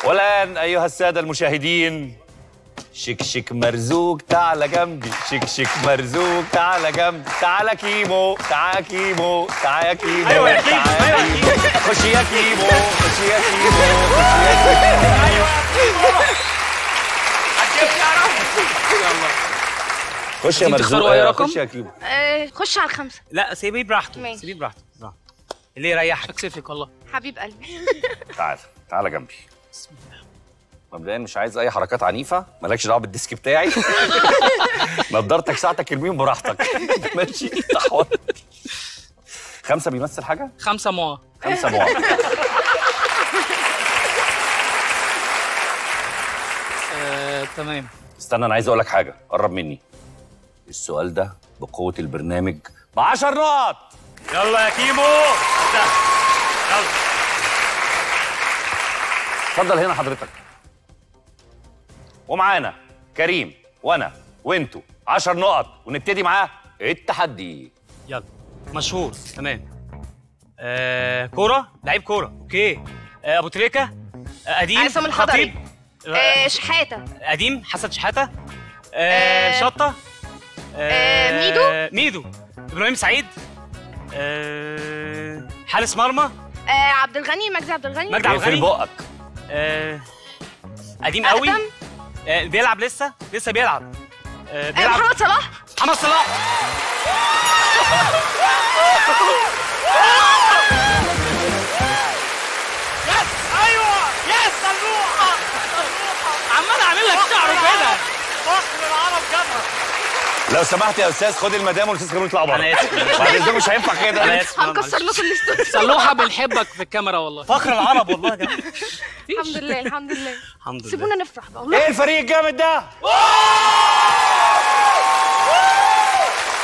والآن أيها السادة المشاهدين شك شك مرزوق تعال جنبي شك شك مرزوق تعال جنبي تعال كيمو تعال كيمو تعال كيمو أيوة يا كيمو، تعال أيوة يا كيمو. خش يا كيمو خش يا كيمو خش يا كيمو ايوه عجبت يا خش يا عايزين تختاروا مرزوق أي أيوة، رقم؟ خش يا كيمو آه، خش على الخمسة لا سيبيه براحته ماشي. سيبيه براحته براحته. اللي يريحك اكسفك والله حبيب قلبي تعال تعال جنبي مبدئيا مش عايز اي حركات عنيفه مالكش دعوه بالديسك بتاعي نضارتك ساعتك ارميهم براحتك ماشي تحول خمسه بيمثل حاجه خمسة موا خمسه مواقع آه، تمام استنى انا عايز اقول لك حاجه قرب مني السؤال ده بقوه البرنامج ب 10 نقط يلا يا كيمو ابدأ. يلا اتفضل هنا حضرتك ومعانا كريم وانا وانتوا 10 نقط ونبتدي معاه التحدي يلا مشهور تمام آه كوره لعيب كوره اوكي آه ابو تريكه آه قديم عصام الحضري. خطيب. آه، شحاتة قديم حسن شحاته آه آه، شطه آه، ميدو. ميدو ابراهيم سعيد آه حارس مرمى آه، عبد الغني مجدي عبد الغني مجدي عبد اقفل الغني بقك آه قديم قوي أقدم آه بيلعب لسه لسه بيلعب آه آه، بيلعب محمد صلاح محمد صلاح يس ايوه يس صلوحه عمال اعمل لك شعره كده فخر العرب جابها لو سمحت يا استاذ خد المدام والاستاذ كريم يطلعوا بره أنا آسف. بعد اذنك مش هينفع كده انا اسف هنكسر معلش. لكم الاستوديو صلوحه بنحبك في الكاميرا والله فخر العرب والله يا جماعه الحمد لله الحمد لله الحمد لله سيبونا نفرح بقى والله ايه الفريق الجامد ده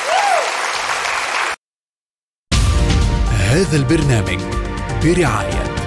هذا البرنامج برعاية